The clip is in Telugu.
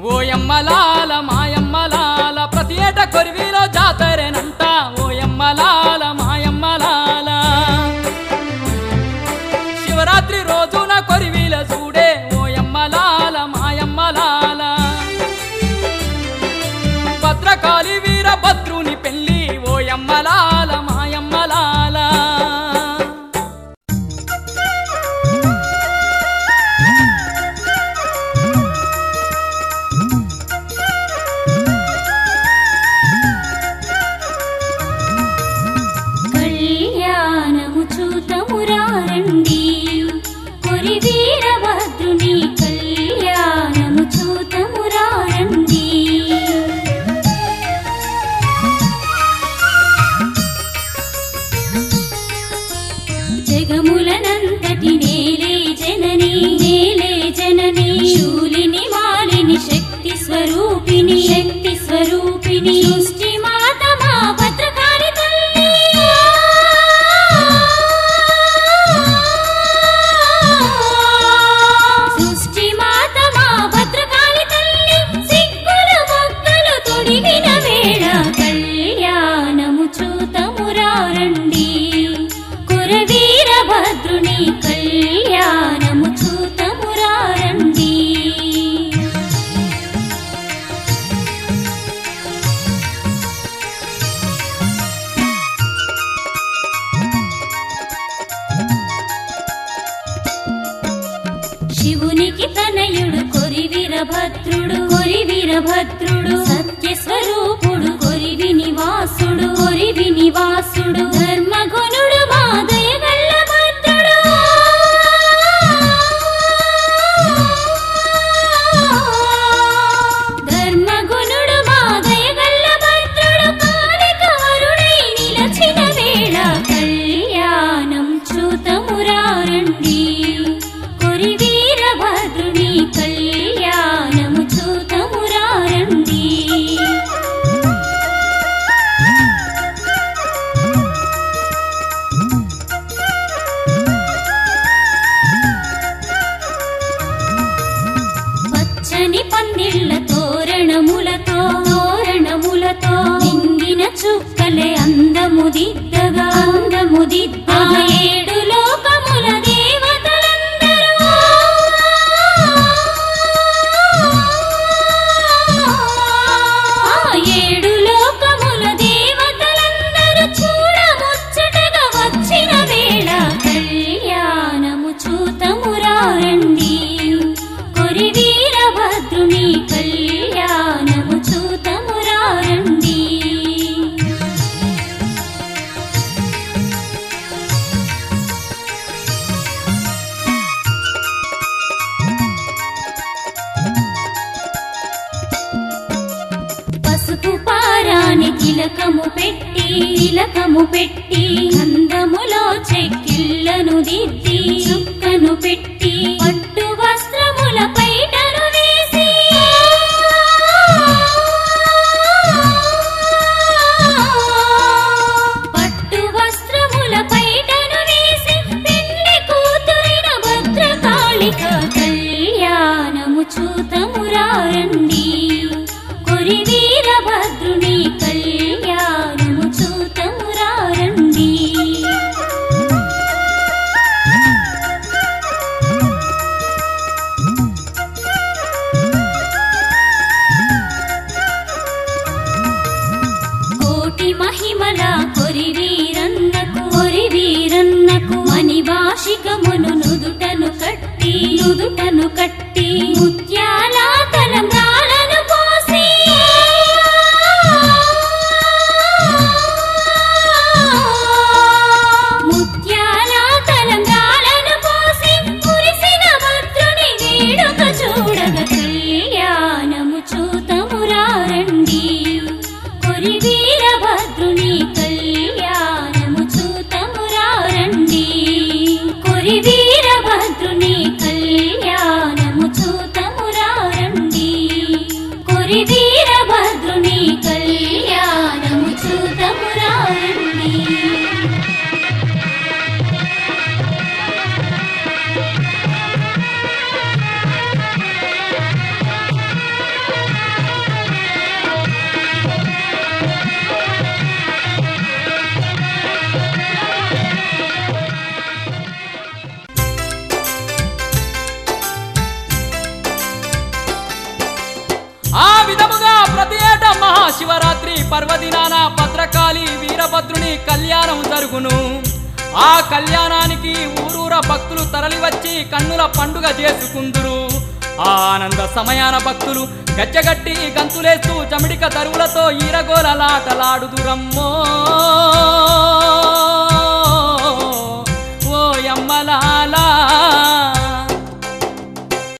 ఓయమ్మలాల మాయమ్మలాల ప్రతి ఏట కొరివిలో జాతరేనంట ఓయమ్మలాల మాయమ్మలాల శివరాత్రి రోజున కొరివిల చూడే ఓయమ్మలాల మాయమ్మలాల భద్రకాళి వీరభద్రుని పెళ్ళి ఓయమ్మలాల మాయమ్మలాల కళ్యాణము చూతమురారండి కొరి వీరభద్రుని కళ్యాణము చూతమురారండి జగములనంతటి నేలే జనని నేలే జనని శూలిని మాలిని శక్తి స్వరూపిణి శక్తి స్వరూపిణి సృష్టి మాత మా భద్రకాళి తల్లి సృష్టి మాత మా భద్రకాళి తల్లి సిగ్గుల మొక్కలు తొడిగిన వేళ కళ్యాణము చూతమురారండి కురవీర భద్రుని కళ్యాణము చూతమురారండి శివునికి తనయుడు కొరి వీరభద్రుడు కొరి వీరభద్రుడు సత్య స్వరూపుడు కొరివి నివాసుడు కొరివి నివాసుడు ధర్మగుణుడు మాదయ గల్ల భద్రుడు ధర్మగుణుడు మాదయ గల్ల భద్రుడు కాలిక వరుడై నిలచిన వేళ కళ్యాణం చూతమురారండి కొరి వీరభద్రుని కళ్యాణము చూతమురారండి పచ్చని పందిళ్ళ తోరణములతో తోరణములతో నిండిన చుక్కలే అందము దిద్దగా అందము దిద్దగా ఏడు లోకముల దేవతలందరూ ఆ ఏడు లోకముల దేవతలందరూ చూడముచ్చటగా వచ్చిన వేళ కళ్యాణము చూతమురారండి కొరి వీరభద్రుని కళ్యాణము చూతమురారండి పసుపు పారాని తిలకము పెట్టి తిలకము పెట్టి గంధములో చెక్కిళ్ళను దిద్ది చుక్కను పెట్టి పట్టు వస్త్రముల పైటను వేసి పట్టు వస్త్రముల పైటను వేసి పెళ్లి కూతురిన భద్రకాళిక కళ్యాణము చూతమురారండి కొరి వీరభద్రుని కళ్యాణము చూతమురారండి కోటి మహిమల కొరి వీరన్నకు కొరి వీరన్నకు మణి భాషికమును నుదుటను కట్టి నుదుటను కట్టి ముత్యాల తలంబ్రాలను పోసి ముత్యాల తలంబ్రాలను పోసి కురిసిన భద్రుని వేడుక చూడగ కళ్యాణము చూతమురారండి కొరి వీరభద్రుని కళ్యాణము చూతమురారండి కొరి వీరభద్రుని కళ్యాణము చూతమురారండి కొరి వీరభద్రుని కళ్యాణము చూతమురారండి ఆ మహాశివరాత్రి పర్వదినాన భద్రకాళి వీరభద్రుని కళ్యాణం జరుగును ఆ కళ్యాణానికి ఊరూర భక్తులు తరలివచ్చి కన్నుల పండుగ చేసుకుందురు ఆ ఆనంద సమయాన భక్తులు గజ్జగట్టి గంతులేస్తూ చమిడిక తరువులతో ఈరగోలలాటలాడుదురమ్మో